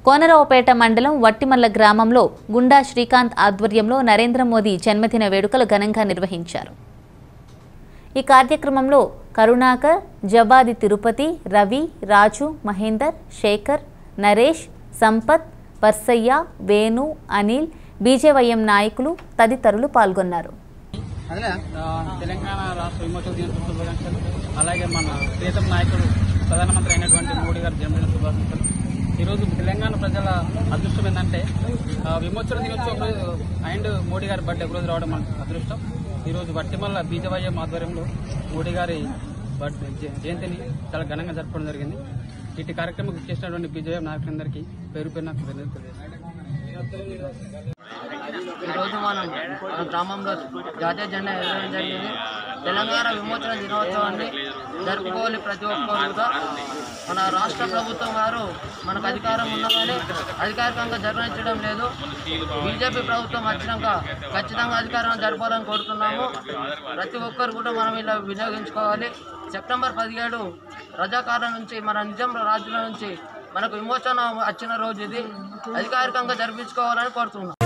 కోనరావుపేట మండలం వట్టిమల్ల గ్రామంలో గుండా శ్రీకాంత్ ఆధ్వర్యంలో నరేంద్ర మోదీ జన్మదిన వేడుకలు ఘనంగా నిర్వహించారు ఈ కార్యక్రమంలో కరుణాకర్ జబాది తిరుపతి రవి రాజు మహేందర్ శేఖర్ నరేష్ సంపత్ పర్సయ్య వేణు అనిల్ బీజేవైఎం నాయకులు తదితరులు పాల్గొన్నారు ఆ, తెలంగాణ రాష్ట్ర విమోచన దినోత్సవ శుభాకాంక్షలు అలాగే మన ప్రియతమ నాయకుడు ప్రధానమంత్రి అయినటువంటి మోడీ గారి జన్మదిన శుభాకాంక్షలు ఈరోజు తెలంగాణ ప్రజల అదృష్టం ఏంటంటే ఆ, విమోచన దినోత్సవం రోజు అండ్ మోడీ గారి బర్త్డే ఒక రోజు రావడం మన అదృష్టం ఈరోజు వట్టిమల్ల బీజవైఎం ఆధ్వర్యంలో మోడీ గారి బర్త్ జ- జయంతిని చాలా ఘనంగా జరుపుకోవడం జరిగింది ఇటు కార్యక్రమం చేసినటువంటి బీజేపీ నాయకులందరికీ పేరు పేరు నాకు తెలియజేస్తున్నాను ఈరోజు మనం మన గ్రామంలో జాతీయ జెండా ఎగరడం జరిగింది తెలంగాణ విమోచన దినోత్సవాన్ని జరుపుకోవాలి ప్రతి ఒక్కరు కూడా మన రాష్ట్ర ప్రభుత్వం వారు మనకు అధికారం ఉన్నా కానీ అధికారికంగా జరగనించడం లేదు బీజేపీ ప్రభుత్వం వచ్చినాక ఖచ్చితంగా అధికారం జరపాలని కోరుతున్నాము ప్రతి ఒక్కరు కూడా మనం ఇలా వినియోగించుకోవాలి సెప్టెంబర్ పదిహేడు రజాకారుల నుంచి మన నిజాం రాజుల నుంచి మనకు విమోచన వచ్చిన రోజు ఇది అధికారికంగా జరిపించుకోవాలని కోరుతున్నాం